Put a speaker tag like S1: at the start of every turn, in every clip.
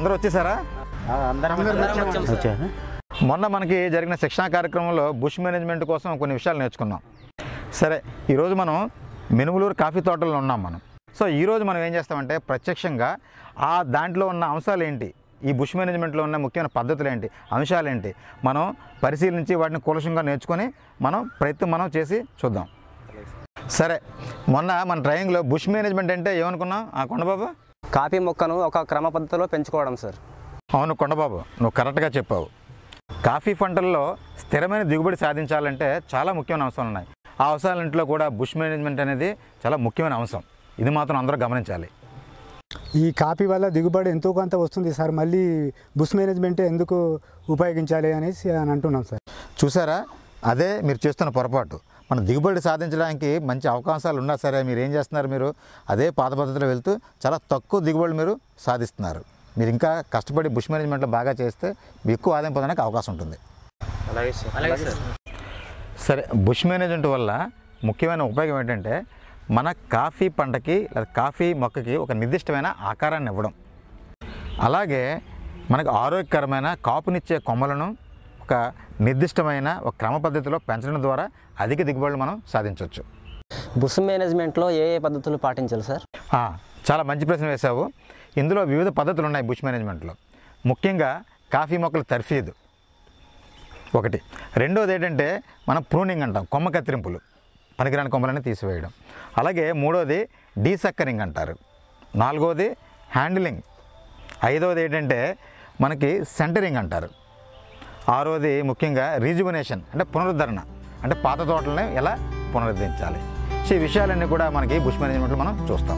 S1: అందరూ వచ్చేసారా వచ్చారా మొన్న మనకి జరిగిన శిక్షణా కార్యక్రమంలో బుష్ మేనేజ్మెంట్ కోసం కొన్ని విషయాలు నేర్చుకున్నాం సరే ఈరోజు మనం మినుములూరు కాఫీ తోటలో ఉన్నాం మనం సో ఈరోజు మనం ఏం చేస్తామంటే ప్రత్యక్షంగా ఆ దాంట్లో ఉన్న అంశాలు ఏంటి ఈ బుష్ మేనేజ్మెంట్లో ఉన్న ముఖ్యమైన పద్ధతులు ఏంటి అంశాలు ఏంటి మనం పరిశీలించి వాటిని కూలశంగా నేర్చుకొని మనం ప్రయత్నం మనం చేసి చూద్దాం సరే మొన్న మన ట్రైనింగ్లో బుష్ మేనేజ్మెంట్ అంటే ఏమనుకున్నాం ఆ కొండబాబు
S2: కాఫీ మొక్కను ఒక క్రమ పద్ధతిలో పెంచుకోవడం సార్
S1: అవును కొండబాబు నువ్వు కరెక్ట్గా చెప్పావు కాఫీ పంటల్లో స్థిరమైన దిగుబడి సాధించాలంటే చాలా ముఖ్యమైన అంశాలు ఉన్నాయి ఆ అంశాలంట్లో కూడా బుష్ మేనేజ్మెంట్ అనేది చాలా ముఖ్యమైన అంశం ఇది మాత్రం అందరూ గమనించాలి
S3: ఈ కాపీ వల్ల దిగుబడి ఎంతో కొంత వస్తుంది సార్ మళ్ళీ బుష్ మేనేజ్మెంట్ ఎందుకు ఉపయోగించాలి అనేసి అని అంటున్నాం సార్
S1: చూసారా అదే మీరు చేస్తున్న పొరపాటు మన దిగుబడి సాధించడానికి మంచి అవకాశాలు ఉన్నా సరే మీరు ఏం చేస్తున్నారు మీరు అదే పాత పద్ధతిలో వెళ్తూ చాలా తక్కువ దిగుబడి మీరు సాధిస్తున్నారు మీరు ఇంకా కష్టపడి బుష్ మేనేజ్మెంట్లో బాగా చేస్తే మీకు ఎక్కువ ఆదాయం పొందడానికి అవకాశం ఉంటుంది
S2: అలాగే సార్
S4: అలాగే సార్
S1: సరే బుష్ మేనేజ్మెంట్ వల్ల ముఖ్యమైన ఉపయోగం ఏంటంటే మన కాఫీ పంటకి లేదా కాఫీ మొక్కకి ఒక నిర్దిష్టమైన ఆకారాన్ని ఇవ్వడం అలాగే మనకు ఆరోగ్యకరమైన కాపునిచ్చే కొమ్మలను ఒక నిర్దిష్టమైన ఒక క్రమ పద్ధతిలో పెంచడం ద్వారా అధిక దిగుబడులు మనం సాధించవచ్చు
S2: బుష్ మేనేజ్మెంట్లో ఏ ఏ పద్ధతులు పాటించాలి సార్
S1: ఆ, చాలా మంచి ప్రశ్న వేశావు ఇందులో వివిధ పద్ధతులు ఉన్నాయి బుష్ మేనేజ్మెంట్లో ముఖ్యంగా కాఫీ మొక్కల తర్ఫీదు ఒకటి రెండోది ఏంటంటే మనం ప్రూనింగ్ అంటాం కొమ్మ కత్తిరింపులు పనికిరాని కొమ్మలని తీసివేయడం అలాగే మూడోది డీసక్కరింగ్ అంటారు నాలుగోది హ్యాండిలింగ్ ఐదవది ఏంటంటే మనకి సెంటరింగ్ అంటారు ఆరోది ముఖ్యంగా రీజువనేషన్ అంటే పునరుద్ధరణ అంటే పాత తోటలని ఎలా పునరుద్ధరించాలి సో ఈ విషయాలన్నీ కూడా మనకి బుష్ మేనేజ్మెంట్లో మనం చూస్తాం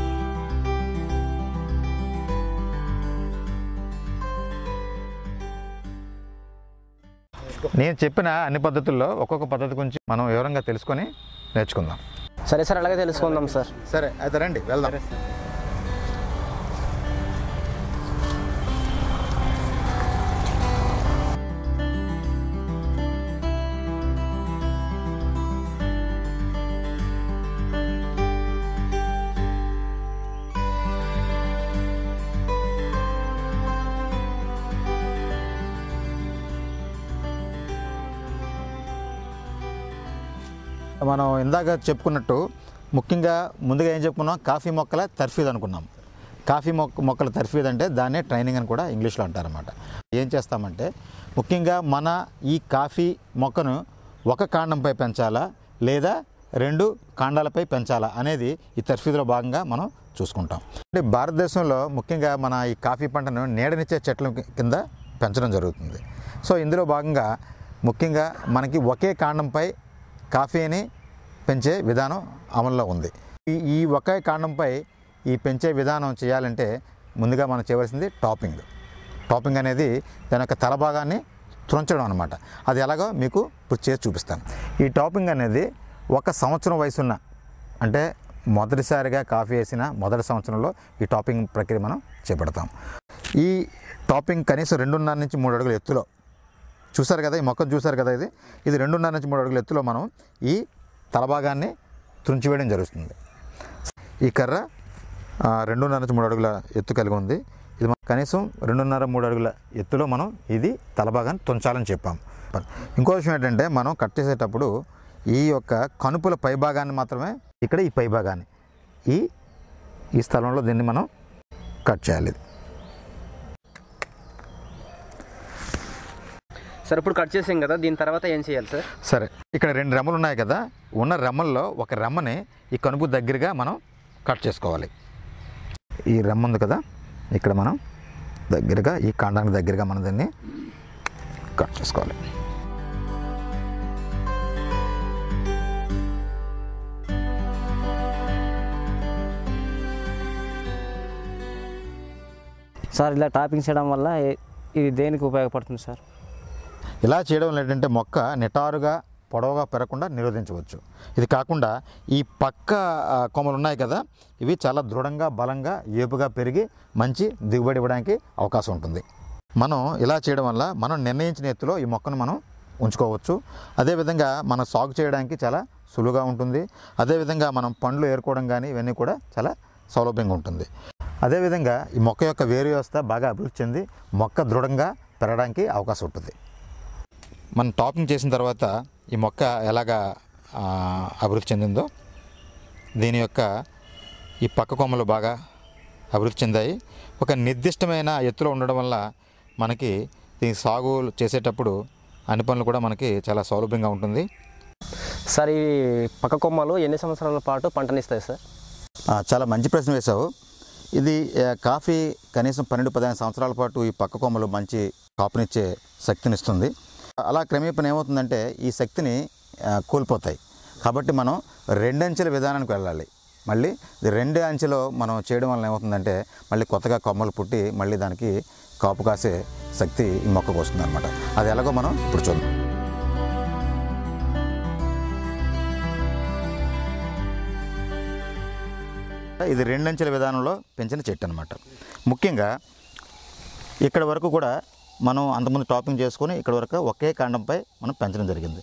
S1: నేను చెప్పిన అన్ని పద్ధతుల్లో ఒక్కొక్క పద్ధతి గురించి మనం వివరంగా తెలుసుకొని నేర్చుకుందాం
S2: సరే సార్ అలాగే తెలుసుకుందాం సార్
S1: సరే అయితే రండి వెళ్దాం మనం ఇందాక చెప్పుకున్నట్టు ముఖ్యంగా ముందుగా ఏం చెప్పుకున్నాం కాఫీ మొక్కల తర్ఫీద్ అనుకున్నాం కాఫీ మొక్క మొక్కల తర్ఫీద్ అంటే దాన్నే ట్రైనింగ్ అని కూడా ఇంగ్లీష్లో అంటారన్నమాట ఏం చేస్తామంటే ముఖ్యంగా మన ఈ కాఫీ మొక్కను ఒక కాండంపై పెంచాలా లేదా రెండు కాండాలపై పెంచాలా అనేది ఈ తర్ఫీదులో భాగంగా మనం చూసుకుంటాం అంటే భారతదేశంలో ముఖ్యంగా మన ఈ కాఫీ పంటను నీడనిచ్చే చెట్ల కింద పెంచడం జరుగుతుంది సో ఇందులో భాగంగా ముఖ్యంగా మనకి ఒకే కాండంపై కాఫీని పెంచే విధానం అమల్లో ఉంది ఈ ఈ ఒకే కాండంపై ఈ పెంచే విధానం చేయాలంటే ముందుగా మనం చేయవలసింది టాపింగ్ టాపింగ్ అనేది దాని యొక్క తల భాగాన్ని తుంచడం అనమాట అది ఎలాగో మీకు ఇప్పుడు చేసి చూపిస్తాను ఈ టాపింగ్ అనేది ఒక సంవత్సరం వయసున్న అంటే మొదటిసారిగా కాఫీ వేసిన మొదటి సంవత్సరంలో ఈ టాపింగ్ ప్రక్రియ మనం చేపడతాం ఈ టాపింగ్ కనీసం రెండున్నర నుంచి మూడు అడుగుల ఎత్తులో చూసారు కదా ఈ మొక్కను చూసారు కదా ఇది ఇది రెండున్నర నుంచి మూడు అడుగుల ఎత్తులో మనం ఈ తలభాగాన్ని తుంచివేయడం జరుగుతుంది ఈ కర్ర ఆ, రెండున్నర నుంచి మూడు అడుగుల ఎత్తు కలిగి ఉంది ఇది మనం కనీసం రెండున్నర మూడు అడుగుల ఎత్తులో మనం ఇది తలభాగాన్ని తుంచాలని చెప్పాం ఇంకో విషయం ఏంటంటే మనం కట్ చేసేటప్పుడు ఈ యొక్క కనుపుల పైభాగాన్ని మాత్రమే ఇక్కడ ఈ పైభాగాన్ని ఈ ఈ స్థలంలో దీన్ని మనం కట్ చేయాలి
S2: సార్ ఇప్పుడు కట్ చేసాం కదా దీని తర్వాత ఏం చేయాలి సార్
S1: సరే ఇక్కడ రెండు రెమ్మలు ఉన్నాయి కదా ఉన్న రెమ్మల్లో ఒక రెమ్మని ఈ కనుపు దగ్గరగా మనం కట్ చేసుకోవాలి ఈ రెమ్మ ఉంది కదా ఇక్కడ మనం దగ్గరగా ఈ కాండానికి దగ్గరగా మనం దీన్ని కట్ చేసుకోవాలి
S2: సార్ ఇలా టాపింగ్ చేయడం వల్ల ఏ- ఇది దేనికి ఉపయోగపడుతుంది సార్
S1: ఇలా చేయడం వల్ల ఏంటంటే మొక్క నిటారుగా పొడవుగా పెరగకుండా నిరోధించవచ్చు ఇది కాకుండా ఈ పక్క ఆ, కొమ్మలు ఉన్నాయి కదా ఇవి చాలా దృఢంగా బలంగా ఏపుగా పెరిగి మంచి దిగుబడి ఇవ్వడానికి అవకాశం ఉంటుంది మనం ఇలా చేయడం వల్ల మనం నిర్ణయించిన ఎత్తులో ఈ మొక్కను మనం ఉంచుకోవచ్చు అదేవిధంగా మనం సాగు చేయడానికి చాలా సులువుగా ఉంటుంది అదేవిధంగా మనం పండ్లు ఏరుకోవడం కానీ ఇవన్నీ కూడా చాలా సౌలభ్యంగా ఉంటుంది అదేవిధంగా ఈ మొక్క యొక్క వేరు వ్యవస్థ బాగా అభివృద్ధి చెంది మొక్క దృఢంగా పెరగడానికి అవకాశం ఉంటుంది మనం టాపింగ్ చేసిన తర్వాత ఈ మొక్క ఎలాగా ఆ, అభివృద్ధి చెందిందో దీని యొక్క ఈ పక్క కొమ్మలు బాగా అభివృద్ధి చెందాయి ఒక నిర్దిష్టమైన ఎత్తులో ఉండడం వల్ల మనకి దీని సాగు చేసేటప్పుడు అన్ని పనులు కూడా మనకి చాలా సౌలభ్యంగా ఉంటుంది
S4: సార్ ఈ పక్క కొమ్మలు ఎన్ని సంవత్సరాల పాటు పంటనిస్తాయి సార్
S1: ఆ, చాలా మంచి ప్రశ్న వేశావు ఇది ఆ, కాఫీ కనీసం పన్నెండు పదిహేను సంవత్సరాల పాటు ఈ పక్క కొమ్మలు మంచి కాపునిచ్చే శక్తినిస్తుంది అలా క్రమేపణ ఏమవుతుందంటే ఈ శక్తిని ఆ, కోల్పోతాయి కాబట్టి మనం రెండంచెల విధానానికి వెళ్ళాలి మళ్ళీ ఇది రెండు అంచెలో మనం చేయడం వల్ల ఏమవుతుందంటే మళ్ళీ కొత్తగా కొమ్మలు పుట్టి మళ్ళీ దానికి కాపు కాసే శక్తి ఈ మొక్కకు వస్తుంది అనమాట అది ఎలాగో మనం ఇప్పుడు చూద్దాం ఇది రెండంచెల విధానంలో పెంచిన చెట్టు అనమాట ముఖ్యంగా ఇక్కడ వరకు కూడా మనం అంతకుముందు టాపింగ్ చేసుకొని ఇక్కడ వరకు ఒకే కాండంపై మనం పెంచడం జరిగింది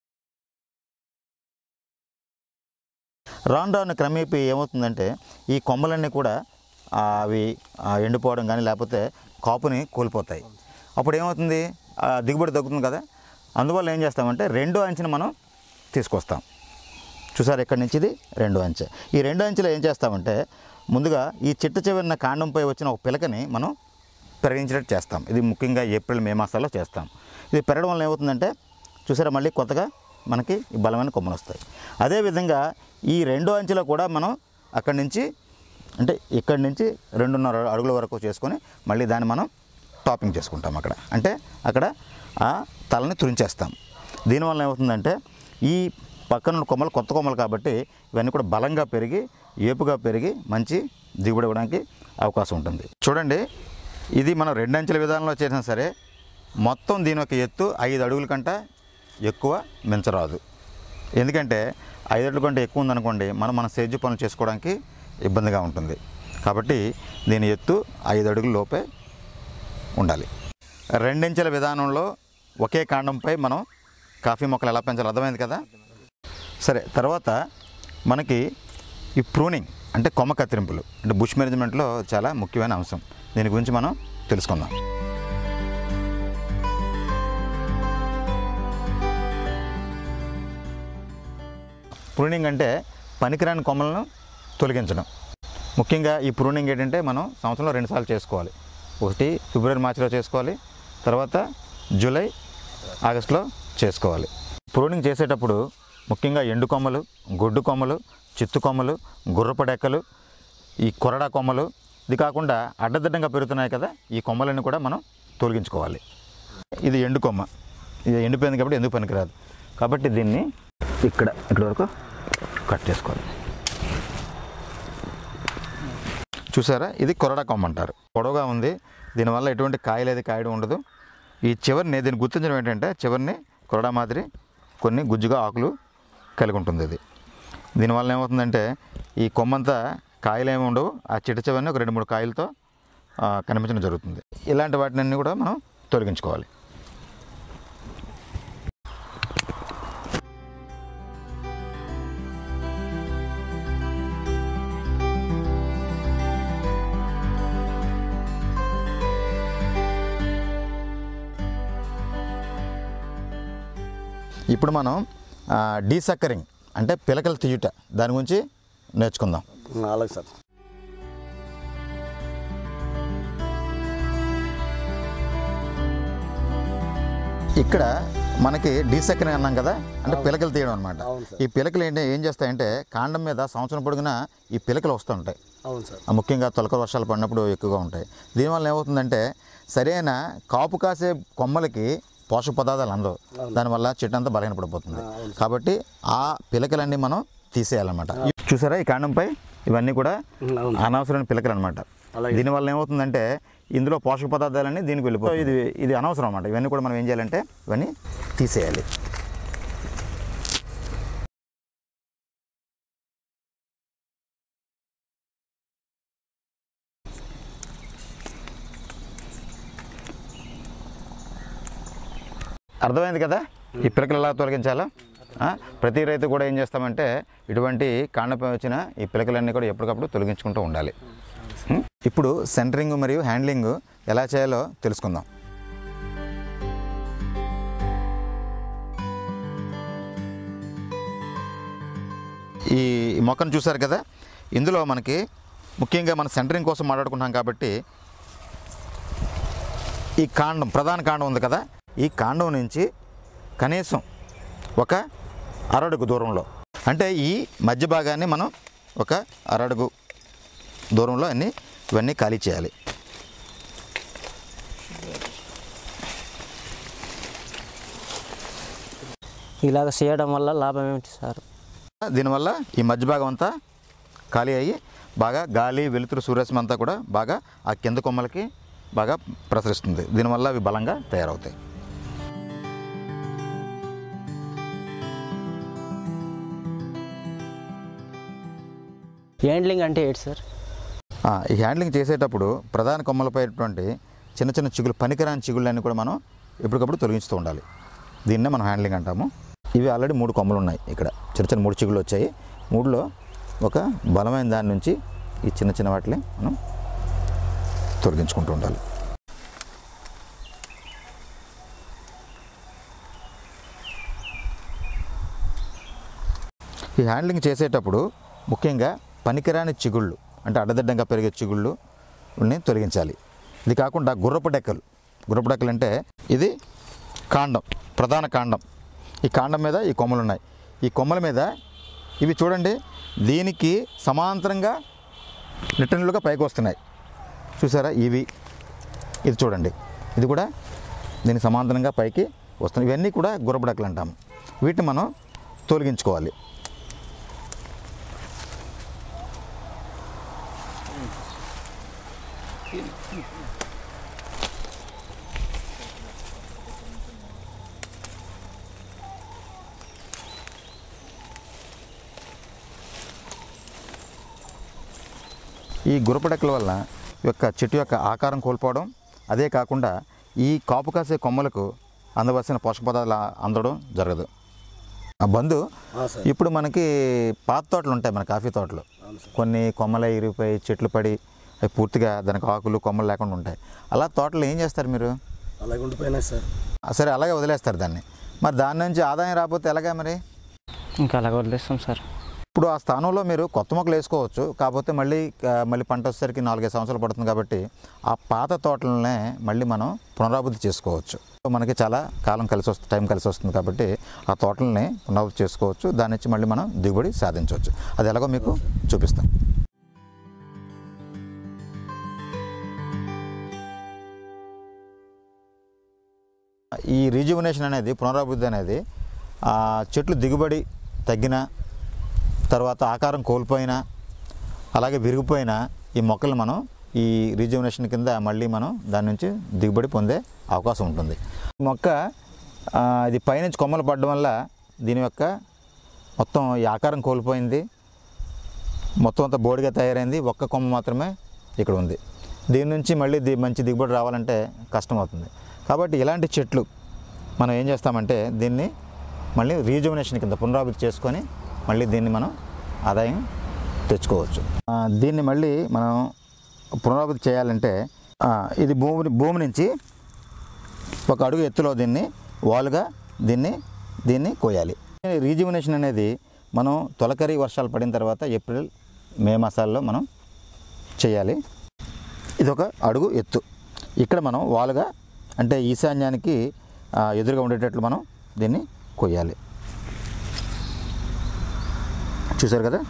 S1: రాను రాను క్రమేపీ ఏమవుతుందంటే ఈ కొమ్మలన్నీ కూడా ఆ, అవి ఆ, ఎండిపోవడం కానీ లేకపోతే కాపుని కోల్పోతాయి అప్పుడు ఏమవుతుంది ఆ, దిగుబడి తగ్గుతుంది కదా అందువల్ల ఏం చేస్తామంటే రెండో అంచెని మనం తీసుకొస్తాం చూసారు ఇక్కడి నుంచి ఇది రెండో అంచె ఈ రెండో అంచెలో ఏం చేస్తామంటే ముందుగా ఈ చిట్ట చివరిన కాండంపై వచ్చిన ఒక పిలకని మనం పెరిగించినట్టు చేస్తాం ఇది ముఖ్యంగా ఏప్రిల్ మే మాసాల్లో చేస్తాం ఇది పెరగడం వల్ల ఏమవుతుందంటే చూసారా మళ్ళీ కొత్తగా మనకి ఈ బలమైన కొమ్మలు వస్తాయి అదేవిధంగా ఈ రెండో అంచెలో కూడా మనం అక్కడి నుంచి అంటే ఇక్కడి నుంచి రెండున్నర అడుగుల వరకు చేసుకొని మళ్ళీ దాన్ని మనం టాపింగ్ చేసుకుంటాం అక్కడ అంటే అక్కడ ఆ తలని తురించేస్తాం దీనివల్ల ఏమవుతుందంటే ఈ పక్కన ఉన్న కొమ్మలు కొత్త కొమ్మలు కాబట్టి ఇవన్నీ కూడా బలంగా పెరిగి ఏపుగా పెరిగి మంచి దిగుబడి ఇవ్వడానికి అవకాశం ఉంటుంది చూడండి ఇది మనం రెండంచెల విధానంలో చేసినా సరే మొత్తం దీని యొక్క ఎత్తు ఐదు అడుగుల కంటే ఎక్కువ మించరాదు ఎందుకంటే ఐదు అడుగుల కంటే ఎక్కువ ఉందనుకోండి మనం మన సేద్య పనులు చేసుకోవడానికి ఇబ్బందిగా ఉంటుంది కాబట్టి దీని ఎత్తు ఐదు అడుగుల లోపే ఉండాలి రెండించెల విధానంలో ఒకే కాండంపై మనం కాఫీ మొక్కలు ఎలా పెంచాలో అర్థమైంది కదా సరే తర్వాత మనకి ఈ ప్రూనింగ్ అంటే కొమ్మ కత్తిరింపులు అంటే బుష్ మేనేజ్మెంట్లో చాలా ముఖ్యమైన అంశం దీని గురించి మనం తెలుసుకుందాం ప్రూనింగ్ అంటే పనికిరాని కొమ్మలను తొలగించడం ముఖ్యంగా ఈ ప్రూనింగ్ ఏంటంటే మనం సంవత్సరంలో రెండుసార్లు చేసుకోవాలి ఒకటి ఫిబ్రవరి మార్చిలో చేసుకోవాలి తర్వాత జూలై ఆగస్టులో చేసుకోవాలి ప్రూనింగ్ చేసేటప్పుడు ముఖ్యంగా ఎండు కొమ్మలు గొడ్డు కొమ్మలు చిత్తు కొమ్మలు గుర్రపడెక్కలు ఈ కొరడా కొమ్మలు ఇది కాకుండా అడ్డదిడ్డంగా పెరుగుతున్నాయి కదా ఈ కొమ్మలన్నీ కూడా మనం తొలగించుకోవాలి ఇది ఎండు కొమ్మ ఇది ఎండిపోయింది కాబట్టి ఎందుకు పనికిరాదు కాబట్టి దీన్ని ఇక్కడ ఇక్కడ వరకు కట్ చేసుకోవాలి చూసారా ఇది కొరడా కొమ్మ అంటారు పొడవుగా ఉంది దీనివల్ల ఎటువంటి కాయలేదు కాయడం ఉండదు ఈ చివరిని దీన్ని గుర్తించడం ఏంటంటే చివరిని కొరడా మాదిరి కొన్ని గుజ్జుగా ఆకులు కలిగి ఉంటుంది ఇది దీనివల్ల ఏమవుతుందంటే ఈ కొమ్మంతా కాయలు ఏమి ఉండవు ఆ చిట్ట చివరిని ఒక రెండు మూడు కాయలతో ఆ, కనిపించడం జరుగుతుంది ఇలాంటి వాటిని కూడా మనం తొలగించుకోవాలి ఇప్పుడు మనం డీసక్కరింగ్ అంటే పిలకలు తీయుట దాని గురించి నేర్చుకుందాం
S4: అలాగే సార్
S1: ఇక్కడ మనకి డీసక్కరింగ్ అన్నాం కదా అంటే పిలకలు తీయడం అనమాట
S4: అవును సార్.
S1: ఈ పిలకలు ఏంటి ఏం చేస్తాయంటే కాండం మీద సంవత్సరం పొడుగునా ఈ పిలకలు వస్తుంటాయి
S4: అవును సార్
S1: ఆ ముఖ్యంగా తొలక వర్షాలు పడినప్పుడు ఎక్కువగా ఉంటాయి దీనివల్ల ఏమవుతుందంటే సరైన కాపు కాసే కొమ్మలకి పోషక పదార్థాలు అందవు దానివల్ల చెట్టు అంతా బలహీనపడిపోతుంది కాబట్టి ఆ పిలకలన్నీ మనం తీసేయాలన్నమాట చూసారా ఈ కాండంపై ఇవన్నీ కూడా
S4: అవును
S1: అనవసరమైన పిలకలు అనమాట
S4: అలాగే.
S1: దీనివల్ల ఏమవుతుందంటే ఇందులో పోషక పదార్థాలన్నీ దీనికి వెళ్ళిపోతాయి ఇది ఇది అనవసరం అనమాట ఇవన్నీ కూడా మనం ఏం చేయాలంటే ఇవన్నీ తీసేయాలి అర్థమైంది కదా ఈ పిలకలు ఎలా తొలగించాలో ఆ, ప్రతి రైతు కూడా ఏం చేస్తామంటే ఇటువంటి కాండపై వచ్చిన ఈ పిలకలన్నీ కూడా ఎప్పటికప్పుడు తొలగించుకుంటూ ఉండాలి ఉం? ఇప్పుడు సెంటరింగ్ మరియు హ్యాండ్లింగ్ ఎలా చేయాలో తెలుసుకుందాం ఈ ఈ మొక్కను చూసారు కదా ఇందులో మనకి ముఖ్యంగా మన సెంటరింగ్ కోసం మాట్లాడుకుంటున్నాం కాబట్టి ఈ కాండం ప్రధాన కాండం ఉంది కదా ఈ కాండం నుంచి కనీసం ఒక అరడుగు దూరంలో అంటే ఈ మధ్య భాగాన్ని మనం ఒక అరడుగు దూరంలో అన్ని ఇవన్నీ ఖాళీ చేయాలి
S2: ఇలాగ చేయడం వల్ల లాభం ఏమిటి సార్
S1: దీనివల్ల ఈ మధ్య భాగం అంతా ఖాళీ అయ్యి బాగా గాలి వెలుతురు సూర్యరశ్మి అంతా కూడా బాగా ఆ కింద కొమ్మలకి బాగా ప్రసరిస్తుంది దీనివల్ల అవి బలంగా తయారవుతాయి
S2: హ్యాండ్లింగ్ అంటే ఏంటి సార్
S1: ఆ, ఈ హ్యాండ్లింగ్ చేసేటప్పుడు ప్రధాన కొమ్మలపైటువంటి చిన్న చిన్న చిగులు పనికిరాని చిగుళ్ళన్నీ కూడా మనం ఎప్పటికప్పుడు తొలగిస్తూ ఉండాలి దీన్నే మనం హ్యాండ్లింగ్ అంటాము ఇవి ఆల్రెడీ మూడు కొమ్మలు ఉన్నాయి ఇక్కడ చిన్న చిన్న మూడు చిగుళ్ళు వచ్చాయి మూడులో ఒక బలమైన దాని నుంచి ఈ చిన్న చిన్న వాటిని మనం తొలగించుకుంటూ ఉండాలి ఈ హ్యాండ్లింగ్ చేసేటప్పుడు ముఖ్యంగా పనికిరాని చిగుళ్ళు అంటే అడ్డదిడ్డంగా పెరిగే చిగుళ్ళు తొలగించాలి ఇది కాకుండా గుర్రపు డెక్కలు గుర్రపు డెక్కలు అంటే ఇది కాండం ప్రధాన కాండం ఈ కాండం మీద ఈ కొమ్మలు ఉన్నాయి ఈ కొమ్మల మీద ఇవి చూడండి దీనికి సమాంతరంగా నిట్టనులుగా పైకి వస్తున్నాయి చూసారా ఇవి ఇది చూడండి ఇది కూడా దీనికి సమాంతరంగా పైకి వస్తున్నాయి ఇవన్నీ కూడా గుర్రపు డెక్కలు అంటాము వీటిని మనం తొలగించుకోవాలి ఈ గురపడెక్కల వల్ల ఈ యొక్క చెట్టు యొక్క ఆకారం కోల్పోవడం అదే కాకుండా ఈ కాపు కాసే కొమ్మలకు అందవలసిన పోషక పదార్థాలు అందడం జరగదు ఆ బంధు ఇప్పుడు మనకి పాత తోటలు ఉంటాయి మన కాఫీ తోటలు కొన్ని కొమ్మలు ఇరిగిపోయి చెట్లు పడి అవి పూర్తిగా దానికి ఆకులు కొమ్మలు లేకుండా ఉంటాయి అలా తోటలు ఏం చేస్తారు మీరు
S5: అలాగే ఉండిపోయినాయి సార్
S1: ఆ, సరే అలాగే వదిలేస్తారు దాన్ని మరి దాని నుంచి ఆదాయం రాకపోతే ఎలాగా మరి
S2: ఇంకా అలాగ వదిలేస్తాం సార్
S1: ఇప్పుడు ఆ స్థానంలో మీరు కొత్త మొక్కలు వేసుకోవచ్చు కాకపోతే మళ్ళీ ఆ, మళ్ళీ పంట వచ్చేసరికి నాలుగైదు సంవత్సరాలు పడుతుంది కాబట్టి ఆ పాత తోటలనే మళ్ళీ మనం పునరావృత్తి చేసుకోవచ్చు మనకి చాలా కాలం కలిసి వస్తుంది టైం కలిసి వస్తుంది కాబట్టి ఆ తోటలని పునరావృత్తి చేసుకోవచ్చు దాని నుంచి మళ్ళీ మనం దిగుబడి సాధించవచ్చు అది ఎలాగో మీకు చూపిస్తాం ఈ రీజువనేషన్ అనేది పునరాభివృద్ధి అనేది ఆ చెట్లు దిగుబడి తగ్గిన తర్వాత ఆకారం కోల్పోయినా అలాగే విరిగిపోయినా ఈ మొక్కలు మనం ఈ రీజువనేషన్ కింద మళ్ళీ మనం దాని నుంచి దిగుబడి పొందే అవకాశం ఉంటుంది ఈ మొక్క ఆ, ఇది పైనుంచి కొమ్మలు పడడం వల్ల దీని యొక్క మొత్తం ఈ ఆకారం కోల్పోయింది మొత్తం అంతా బోడిగా తయారైంది ఒక్క కొమ్మ మాత్రమే ఇక్కడ ఉంది దీని నుంచి మళ్ళీ ది మంచి దిగుబడి రావాలంటే కష్టం అవుతుంది కాబట్టి ఇలాంటి చెట్లు మనం ఏం చేస్తామంటే దీన్ని మళ్ళీ రీజువనేషన్ కింద పునరావృత్తి చేసుకొని మళ్ళీ దీన్ని మనం ఆదాయం తెచ్చుకోవచ్చు ఆ, దీన్ని మళ్ళీ మనం పునరావృత్తి చేయాలంటే ఆ, ఇది భూమి భూమి నుంచి ఒక అడుగు ఎత్తులో దీన్ని వాలుగా దీన్ని దీన్ని కోయాలి రీజువనేషన్ అనేది మనం తొలకరి వర్షాలు పడిన తర్వాత ఏప్రిల్ మే మాసాల్లో మనం చేయాలి ఇది ఒక అడుగు ఎత్తు ఇక్కడ మనం వాలుగా అంటే ఈశాన్యానికి ఆ, ఎదురుగా ఉండేటట్లు మనం దీన్ని కొయ్యాలి చూసారు కదా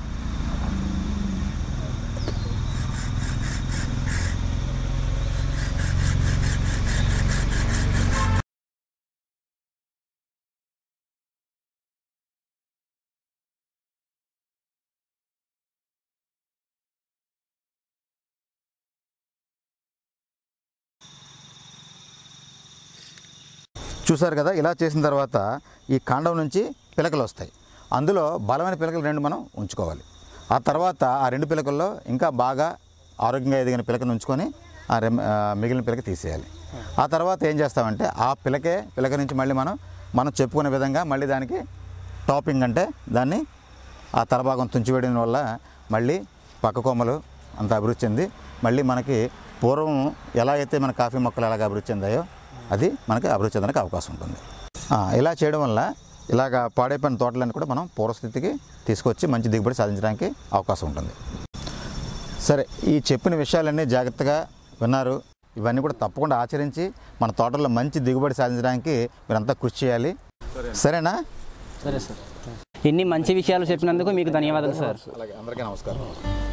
S1: చూసారు కదా ఇలా చేసిన తర్వాత ఈ కాండం నుంచి పిలకలు వస్తాయి అందులో బలమైన పిలకలు రెండు మనం ఉంచుకోవాలి ఆ తర్వాత ఆ రెండు పిలకల్లో ఇంకా బాగా ఆరోగ్యంగా ఎదిగిన పిలకను ఉంచుకొని ఆ రెమ్ ఆ మిగిలిన పిలక తీసేయాలి ఆ తర్వాత ఏం చేస్తామంటే ఆ పిలకే పిలక నుంచి మళ్ళీ మనం మనం చెప్పుకునే విధంగా మళ్ళీ దానికి టాపింగ్ అంటే దాన్ని ఆ తలభాగం తుంచివేయడం వల్ల మళ్ళీ పక్క కొమ్మలు అంత అభివృద్ధి చెంది మళ్ళీ మనకి పూర్వం ఎలా అయితే మన కాఫీ మొక్కలు ఎలాగ అభివృద్ధి చెందాయో అది మనకి అభివృద్ధి చెందడానికి అవకాశం ఉంటుంది ఆ, ఇలా చేయడం వల్ల ఇలాగ పాడైపోయిన తోటలన్నీ కూడా మనం పూర్వస్థితికి తీసుకొచ్చి మంచి దిగుబడి సాధించడానికి అవకాశం ఉంటుంది సరే ఈ చెప్పిన విషయాలన్నీ జాగ్రత్తగా విన్నారు ఇవన్నీ కూడా తప్పకుండా ఆచరించి మన తోటల్లో మంచి దిగుబడి సాధించడానికి మీరంతా కృషి చేయాలి సరేనా
S2: సరే సార్
S5: ఇన్ని మంచి విషయాలు చెప్పినందుకు మీకు ధన్యవాదాలు సార్
S1: అలాగే అందరికీ నమస్కారం